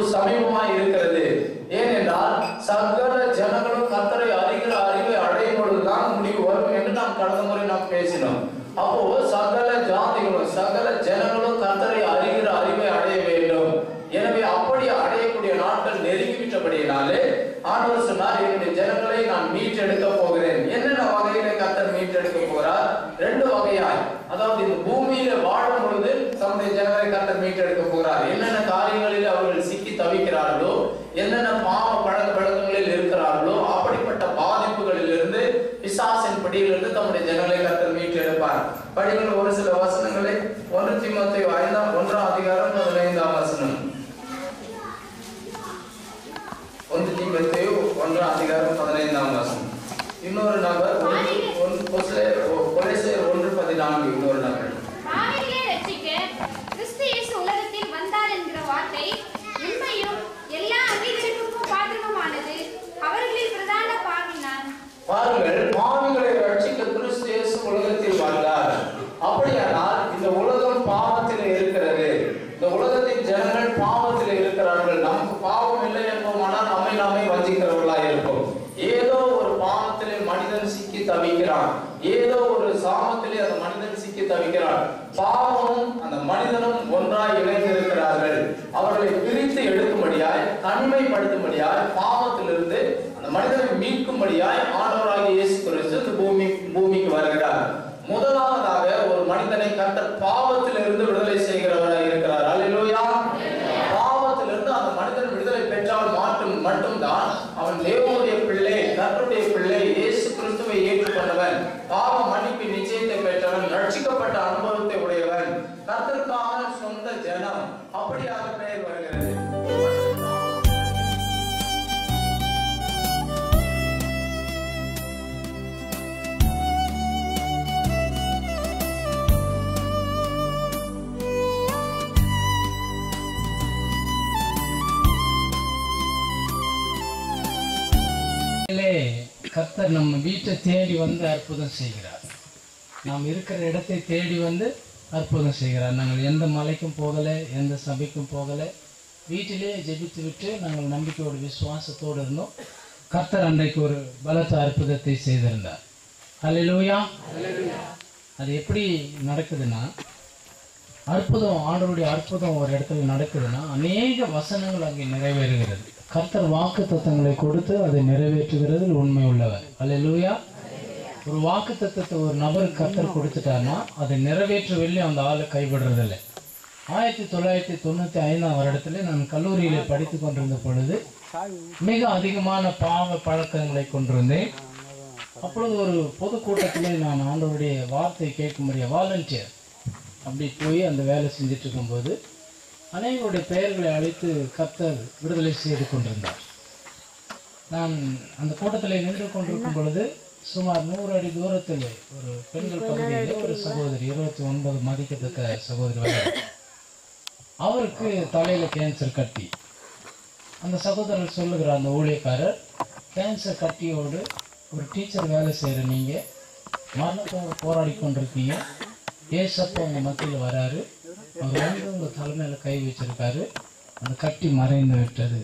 சமீபமாய் இருக்கிறது ஏனென்றால் சகல ஜனங்களும் கர்த்தரை அறிகிற அறிவை அடையும் பொழுதுதான் முடிவு வரும் என்று நாம் கடந்த முறை நாம் பேசினோம் அப்போ சகல ஜாதிகளும் சகல ஜனங்களும் கர்த்தரை அறிகிற அறிவை அடைய வேண்டும் எனவே அப்படி அடையக்கூடிய நாட்கள் நெருங்கிவிட்டபடியினாலே ஆண்டவர் சொன்னார் என்னுடைய ஜனங்களை நான் மீட்டெடுக்க போகிறேன் என்னென்ன வகையில கர்த்தர் மீட்டெடுக்க போகிறார் ரெண்டு வகையாய் அதாவது இந்த பூமியில வாழும் பொழுது தம்முடைய ஜனங்களை கர்த்தர் மீட்டெடுக்க போகிறார் என்னென்ன காரியங்களில் அவர்கள் சிக்கி தவிக்கிறார்களோ என்னென்ன பாவ பழக்க வழக்கங்களில் இருக்கிறார்களோ அப்படிப்பட்ட பாதிப்புகளில் இருந்து பிசாசின் பிடியிலிருந்து தம்முடைய ஜனங்களை கர்த்தர் மீட்டெடுப்பார் படிகள் ஒரு சில வசனங்களை ஒன்று தீமோத்தேயு ஐந்தாம் ஒன்றாம் அதிகாரம் பதினைந்தாம் வசனம் ஒன்று தீமோத்தேயு ஒன்றாம் அதிகாரம் பதினைந்தாம் வசனம் இன்னொரு நபர் ஒன்று ஒன்று கொசேர் கொலேசியர் ஒன்று பதினான்கு இன்னொரு நபர் பாவிகளை ரட்சிக்க கிறிஸ்து இயேசு உலகத்தில் வந்தார் என்கிற வார்த்தை உண்மையும் எல்லா அங்கீகரிப்புக்கும் பாத்திரமானது அவர்களில் பிரதான பாவினான் பாருங்கள் பாவிகளை ரட்சிக்க கிறிஸ்து இயேசு உலகத்தில் வந்தார் அப்படியானால் இந்த உலகம் பாவத்தில் இருக்கிறது இந்த உலகத்தின் ஜனங்கள் பாவத்தில் இருக்கிறார்கள் நமக்கு பாவம் இல்லை என்போமானால் நம்மை நாமே வஞ்சிக்கிறவர்களாக இருப்போம் ஏதோ ஒரு பாவத்திலே மனிதன் சிக்கி தவிக்கிறான் ஏதோ ஒரு சாமத்திலே அந்த மனிதன் சிக்கி தவிக்கிறான் பாவமும் அந்த மனிதனும் ஒன்றாய் இணைந்திருக்கிறார்கள் அவர்களை பிரித்து எடுக்கும்படியாய் தனிமைப்படுத்தும்படியாய் பாவத்திலிருந்து அந்த மனிதனை மீட்கும்படியாய் ஆண்டவராகிய இயேசு கிறிஸ்து இந்த பூமி பூமிக்கு வருகிறார் முதலாவதாக ஒரு மனிதனை கர்த்தர் பாவத்திலிருந்து விடுதலை செய்கிறவராய் இருக்கிறார் அல்லேலூயா பாவத்திலிருந்து அந்த மனிதன் விடுதலை பெற்றால் மாட்டும் மட்டும்தான் அவன் தேவனுடைய பிள்ளை கர்த்தருடைய பிள்ளை இயேசு கிறிஸ்துவை ஏற்றுக்கொண்டவன் பாவ மன்னிப்பு நிச்சயத்தை பெற்றவன் ரட்சிக்கப்பட்ட அனுபவத்தை உடையவன் கர்த்தருக்கான சொந்த ஜனம் அப்படியாக பெயர் வருகிறது இதிலே கர்த்தர் நம்ம வீட்டை தேடி வந்து அற்புதம் செய்கிறார் நாம் இருக்கிற இடத்தை தேடி வந்து அற்புதம் செய்கிறார் நாங்கள் எந்த மலைக்கும் போகலை எந்த சபைக்கும் போகலை வீட்டிலே ஜெபித்து விட்டு நாங்கள் நம்பிக்கையோடு விசுவாசத்தோடு இருந்தோம் கர்த்தர் அன்றைக்கு ஒரு பலத்த அற்புதத்தை செய்திருந்தார் அல்லேலூயா அது எப்படி நடக்குதுன்னா அற்புதம் ஆண்டவருடைய அற்புதம் ஒரு இடத்துல நடக்குதுன்னா அநேக வசனங்கள் அங்கே நிறைவேறுகிறது கர்த்தர் வாக்கு தத்தங்களை கொடுத்து அதை நிறைவேற்றுகிறதில் உண்மை உள்ளவர் அல்லேலூயா ஒரு வாக்கு தத்தத்தை ஒரு நபருக்கு கர்த்தர் கொடுத்துட்டாருன்னா அதை நிறைவேற்றவில்லை அந்த ஆளை கைவிடுறதில்லை ஆயிரத்தி தொள்ளாயிரத்தி தொண்ணூற்றி ஐந்தாம் வருடத்தில் நான் கல்லூரியில் படித்து கொண்டிருந்த பொழுது மிக அதிகமான பாவ பழக்கங்களை கொண்டிருந்தேன் அப்பொழுது ஒரு பொதுக்கூட்டத்தில் நான் ஆண்டவருடைய வார்த்தை கேட்கும்படிய வாலண்டியர் அப்படி போய் அந்த வேலை செஞ்சுட்டு இருக்கும்போது அனைவருடைய பெயர்களை அழைத்து கர்த்தர் விடுதலை செய்து கொண்டிருந்தார் நான் அந்த கூட்டத்தில் நின்று கொண்டிருக்கும் பொழுது சுமார் நூறு அடி தூரத்தில் ஒரு பெண்கள் பகுதியில் ஒரு சகோதரி இருபத்தி ஒன்பது மதிக்கத்தக்க சகோதரி வந்தார். அவருக்கு தலையில கேன்சர் கட்டி அந்த சகோதரர் சொல்லுகிறார் அந்த ஊழியக்காரர் கேன்சர் கட்டியோடு ஒரு டீச்சர் வேலை செய்கிற நீங்கள் மரணத்தோடு போராடி கொண்டிருக்கீங்க ஏசப்பா உங்கள் மத்தியில் வராரு அவர் வந்து உங்கள் தலைமையில் கை வச்சிருக்காரு அந்த கட்டி மறைந்து விட்டது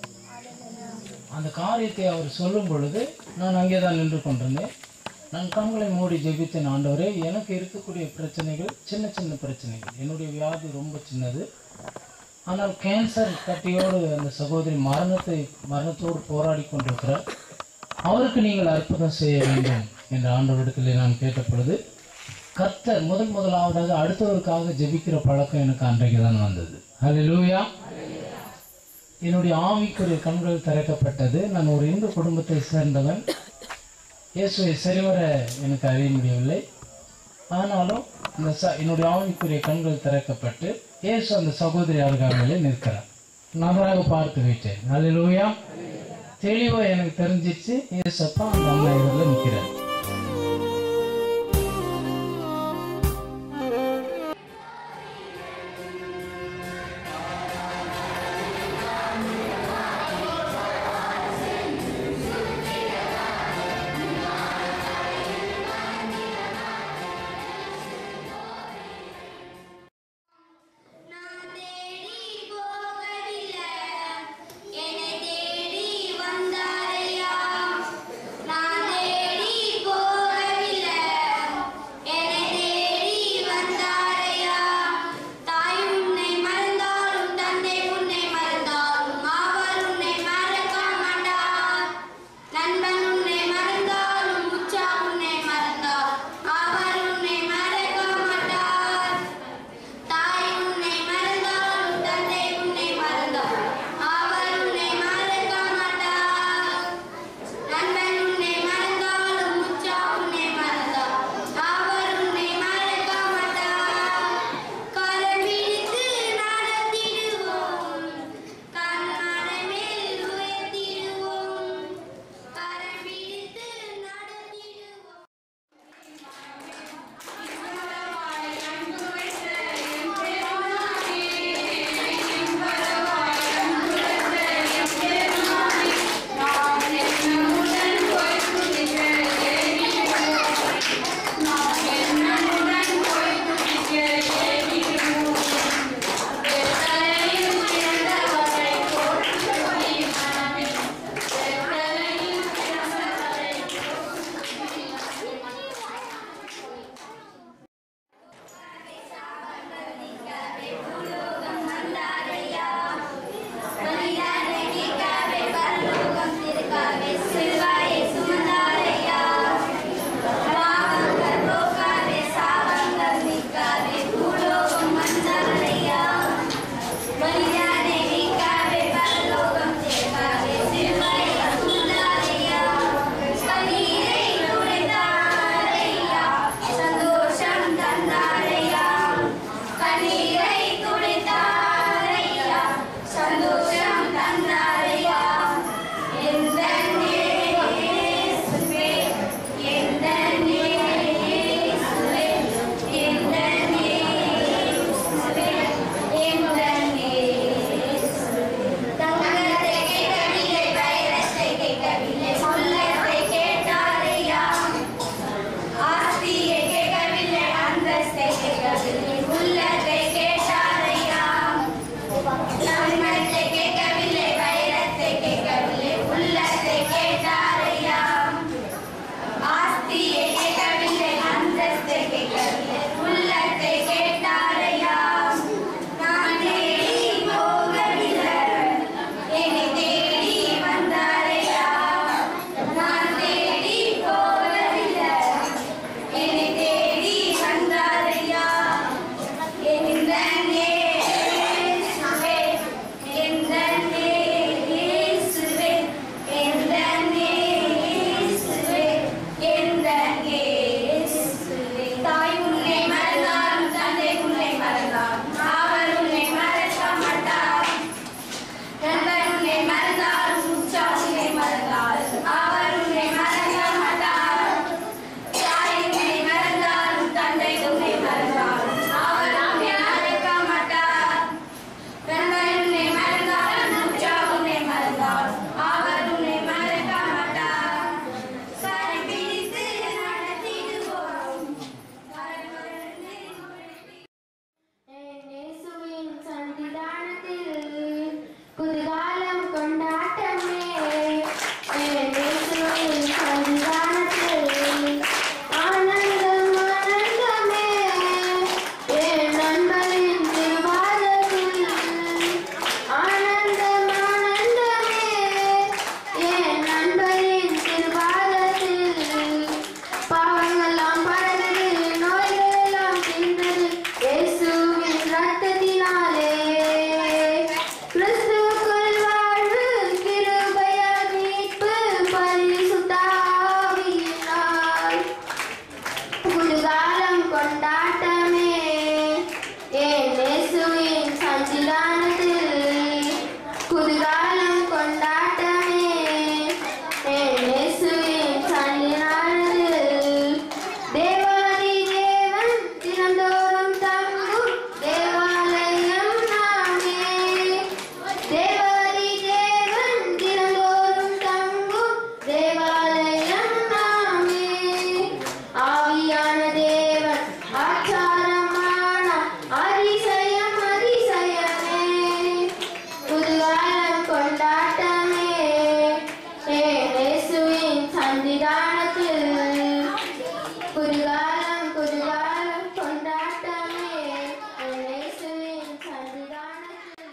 அந்த காரியத்தை அவர் சொல்லும் பொழுது நான் அங்கே தான் நின்று கொண்டிருந்தேன் நான் கண்களை மூடி ஜெபித்தேன் ஆண்டவரே எனக்கு இருக்கக்கூடிய பிரச்சனைகள் சின்ன சின்ன பிரச்சனைகள் என்னுடைய வியாதி ரொம்ப சின்னது ஆனால் கேன்சர் கட்டியோடு அந்த சகோதரி மரணத்தை மரணத்தோடு போராடி கொண்டிருக்கிறார் அவருக்கு நீங்கள் அற்புதம் செய்ய வேண்டும் என்ற ஆண்டவரிடத்தில் நான் கேட்ட பொழுது கர்த்தர் முதல் முதலாவதாக அடுத்தவருக்காக ஜெபிக்கிற பழக்கம் எனக்கு அன்றைக்கு தான் வந்தது ஹalleluya என்னுடைய ஆவிக்குரிய கண்கள் திறக்கப்பட்டது நான் ஒரு இந்து குடும்பத்தை சேர்ந்தவன் இயேசுவை சரிவர எனக்கு அறிய முடியவில்லை ஆனாலும் இந்த ச என்னுடைய ஆவிக்குரிய கண்கள் திறக்கப்பட்டு இயேசு அந்த சகோதரி அருகாமையிலே நிற்கிறார் நன்றாக பார்த்து விட்டேன் ஹalleluya தெளிவா எனக்கு தெரிஞ்சிச்சு இயேசப்பா அந்த அம்மா இதில் நிற்கிறார் நான் தேடி போகவில்லை புதுகாலம் கொண்டாட்டமே என் இயேசுவின் சன்னிதானத்தில் தேவாதி தேவன் தினந்தோறும் தங்கும் தேவாலயம் நாமே தேவாதி தேவன் தினந்தோறும் தங்கும் தேவாலயம் நாமே ஆவியான தேவன் ஆச்சாரமான அதிசயம் அதிசயமே புதுகாலம் கொண்டாட்டமே ஏன் இயேசுவின் சன்னிதானத்தில் புதுகாலம் புதுகாலம் கொண்டாட்டமே என் இயேசுவின் சன்னிதானத்தில்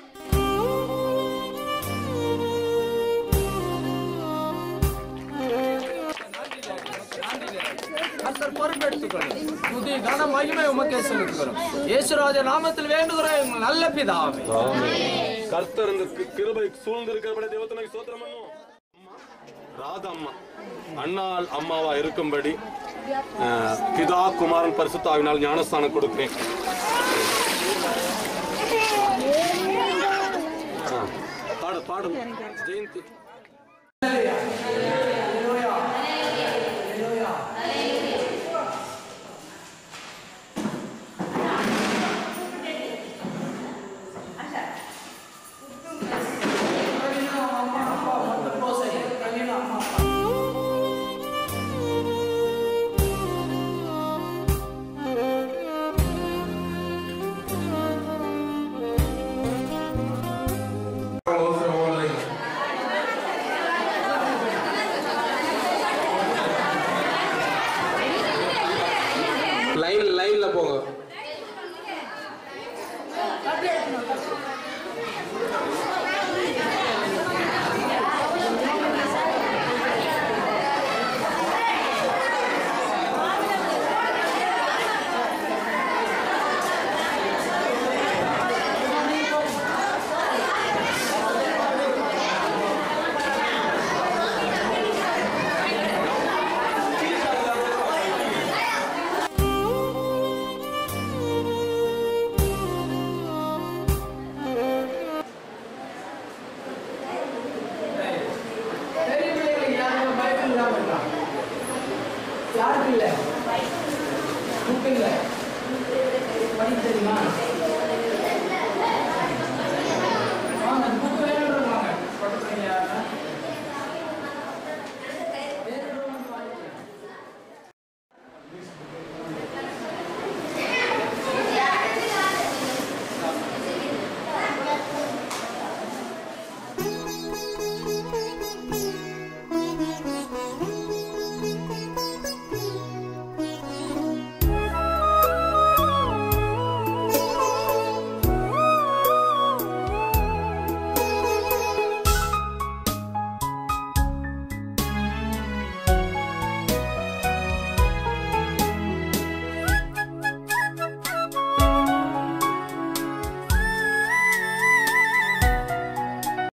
கர்த்தர் பொறுப்பெடுத்துக்கொள்ளும் துதி கன மகிமை உமக்கே செலுத்துகிறோம் இயேசுராஜ நாமத்தில் வேண்டுகிறோம் எங்கள் நல்ல பிதாவே கர்த்தர் இந்த கி- கிருபை சூழ்ந்திருக்கிறபடி தேவத்தனைக்கு சோத்திரம் பண்ணும் ராதம்மா அண்ணாள் அம்மாவா இருக்கும்படி அஹ், பிதா குமாரன் பரிசுத்தாவினால் ஞானஸ்தானம் கொடுக்கிறேன் ஆ, பாடு பாடு ஜெயந்தி